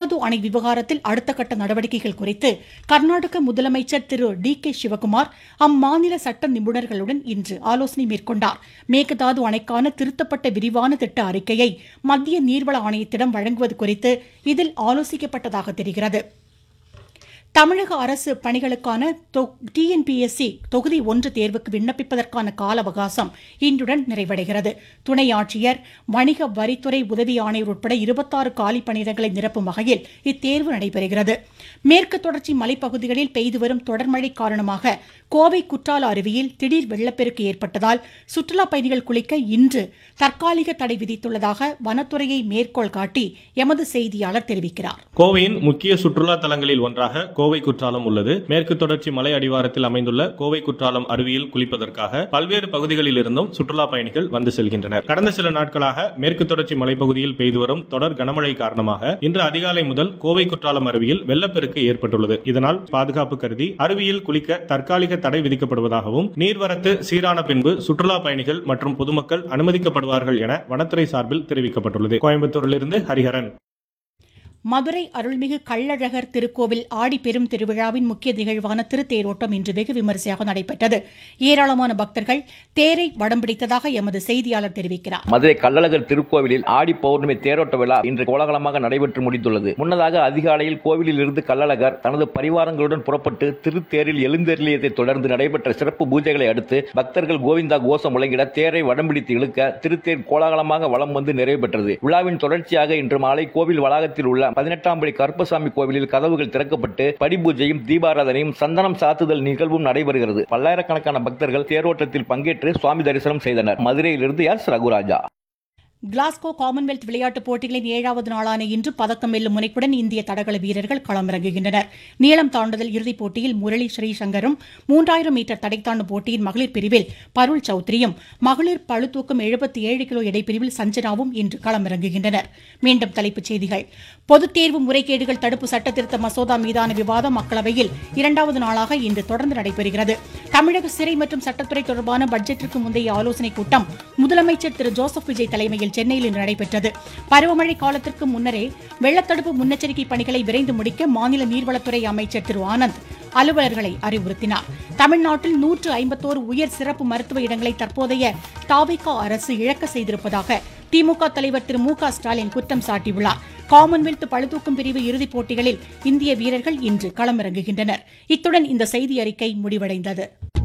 மேகதாது அணை விவகாரத்தில் அடுத்த கட்ட நடவடிக்கைகள் குறித்து கர்நாடக முதலமைச்சர் திரு டி கே சிவகுமார் அம்மாநில சட்ட நிபுணர்களுடன் இன்று ஆலோசனை மேற்கொண்டார் மேகதாது அணைக்கான திருத்தப்பட்ட விரிவான திட்ட அறிக்கையை மத்திய நீர்வள ஆணையத்திடம் வழங்குவது குறித்து இதில் ஆலோசிக்கப்பட்டதாக தெரிகிறது தமிழக அரசு பணிகளுக்கான டிஎன்பிஎஸ்சி தொகுதி ஒன்று தேர்வுக்கு விண்ணப்பிப்பதற்கான கால அவகாசம் இன்றுடன் நிறைவடைகிறது துணை ஆட்சியர் வணிக வரித்துறை உதவி ஆணையர் உட்பட இருபத்தாறு காலி பணியிடங்களை நிரப்பும் வகையில் இத்தேர்வு நடைபெறுகிறது மேற்கு தொடர்ச்சி மலைப்பகுதிகளில் பெய்து வரும் தொடர்மழை காரணமாக கோவை குற்றால அருவியில் திடீர் வெள்ளப்பெருக்கு ஏற்பட்டதால் சுற்றுலா பயணிகள் குளிக்க இன்று தற்காலிக தடை விதித்துள்ளதாக வனத்துறையை மேற்கோள் காட்டி எமது செய்தியாளர் தெரிவிக்கிறார் கோவையின் முக்கிய சுற்றுலா தலங்களில் ஒன்றாக கோவை குற்றாலம் உள்ளது மேற்கு தொடர்ச்சி மலை அடிவாரத்தில் அமைந்துள்ள கோவை குற்றாலம் அருவியில் குளிப்பதற்காக பல்வேறு பகுதிகளில் இருந்தும் சுற்றுலா பயணிகள் வந்து செல்கின்றனர் கடந்த சில நாட்களாக மேற்கு தொடர்ச்சி மலைப்பகுதியில் பெய்து வரும் தொடர் கனமழை காரணமாக இன்று அதிகாலை முதல் கோவை குற்றாலம் அருவியில் வெள்ளப்பெருக்கு ஏற்பட்டுள்ளது இதனால் பாதுகாப்பு கருதி அருவியில் குளிக்க தற்காலிக தடை விதிக்கப்படுவதாகவும் நீர்வரத்து சீரான பின்பு சுற்றுலா பயணிகள் மற்றும் பொதுமக்கள் அனுமதிக்கப்படுவார்கள் என வனத்துறை சார்பில் தெரிவிக்கப்பட்டுள்ளது கோயம்புத்தூரிலிருந்து ஹரிஹரன் மதுரை அருள்மிகு கள்ளழகர் திருக்கோவில் ஆடி பெரும் திருவிழாவின் முக்கிய நிகழ்வான திருத்தேரோட்டம் இன்று வெகு விமரிசையாக நடைபெற்றது ஏராளமான பக்தர்கள் தேரை வடம் பிடித்ததாக எமது செய்தியாளர் தெரிவிக்கிறார் மதுரை கள்ளழகர் திருக்கோவிலில் ஆடி பௌர்ணமி தேரோட்ட விழா இன்று கோலாகலமாக நடைபெற்று முடிந்துள்ளது முன்னதாக அதிகாலையில் கோவிலில் இருந்து கள்ளழகர் தனது பரிவாரங்களுடன் புறப்பட்டு திருத்தேரில் எழுந்தருளியதை தொடர்ந்து நடைபெற்ற சிறப்பு பூஜைகளை அடுத்து பக்தர்கள் கோவிந்தா கோஷம் முழங்கிட தேரை வடம் பிடித்து இழுக்க திருத்தேர் கோலாகலமாக வலம் வந்து நிறைவு பெற்றது விழாவின் தொடர்ச்சியாக இன்று மாலை கோவில் வளாகத்தில் உள்ள பதினெட்டாம் படி கருப்பசாமி கோவிலில் கதவுகள் திறக்கப்பட்டு படிபூஜையும் தீபாராதனையும் சந்தனம் சாத்துதல் நிகழ்வும் நடைபெறுகிறது பல்லாயிரக்கணக்கான பக்தர்கள் தேரோட்டத்தில் பங்கேற்று சுவாமி தரிசனம் செய்தனர் மதுரையிலிருந்து எஸ் ரகுராஜா கிளாஸ்கோ காமன்வெல்த் விளையாட்டுப் போட்டிகளின் ஏழாவது நாளான இன்று பதக்கம் வெல்லும் முனைப்புடன் இந்திய தடகள வீரர்கள் களமிறங்குகின்றனர் நீளம் தாண்டுதல் இறுதிப் போட்டியில் முரளி ஸ்ரீசங்கரும் மூன்றாயிரம் மீட்டர் தடை தாண்டும் போட்டியின் மகளிர் பிரிவில் பருள் சௌத்ரியும் மகளிர் பளுதூக்கம் எழுபத்தி ஏழு கிலோ எடைப்பிரிவில் சஞ்சனாவும் இன்று களமிறங்குகின்றனர் மீண்டும் தலைப்புச் செய்திகள் பொதுத் தேர்வு முறைகேடுகள் தடுப்பு சட்டத்திருத்த மசோதா மீதான விவாதம் மக்களவையில் இரண்டாவது நாளாக இன்று தொடர்ந்து நடைபெறுகிறது தமிழக சிறை மற்றும் சட்டத்துறை தொடர்பான பட்ஜெட்டிற்கு முந்தைய ஆலோசனைக் கூட்டம் முதலமைச்சர் திரு ஜோசப் விஜய் தலைமையில் சென்னையில் இன்று நடைபெற்றது பருவமழை காலத்திற்கு முன்னரே வெள்ளத்தடுப்பு முன்னெச்சரிக்கை பணிகளை விரைந்து முடிக்க மாநில நீர்வளத்துறை அமைச்சர் திரு ஆனந்த் அலுவலர்களை அறிவுறுத்தினார் தமிழ்நாட்டில் நூற்று ஐம்பத்தோரு உயர் சிறப்பு மருத்துவ இடங்களை தற்போதைய தாவிகா அரசு இழக்க செய்திருப்பதாக திமுக தலைவர் திரு மு க ஸ்டாலின் குற்றம் சாட்டியுள்ளார் காமன்வெல்த் பளுதூக்கும் பிரிவு இறுதிப் போட்டிகளில் இந்திய வீரர்கள் இன்று களமிறங்குகின்றனர் இத்துடன் இந்த செய்தி அறிக்கை முடிவடைந்தது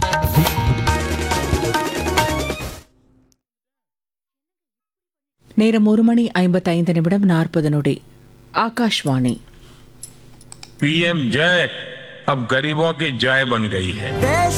நேரம் ஒரு மணி ஐம்பத்தைந்து நிமிடம் நாற்பது நொடி ஆகாஷ்வாணி पीएम जय अब गरीबों की जय बन गई है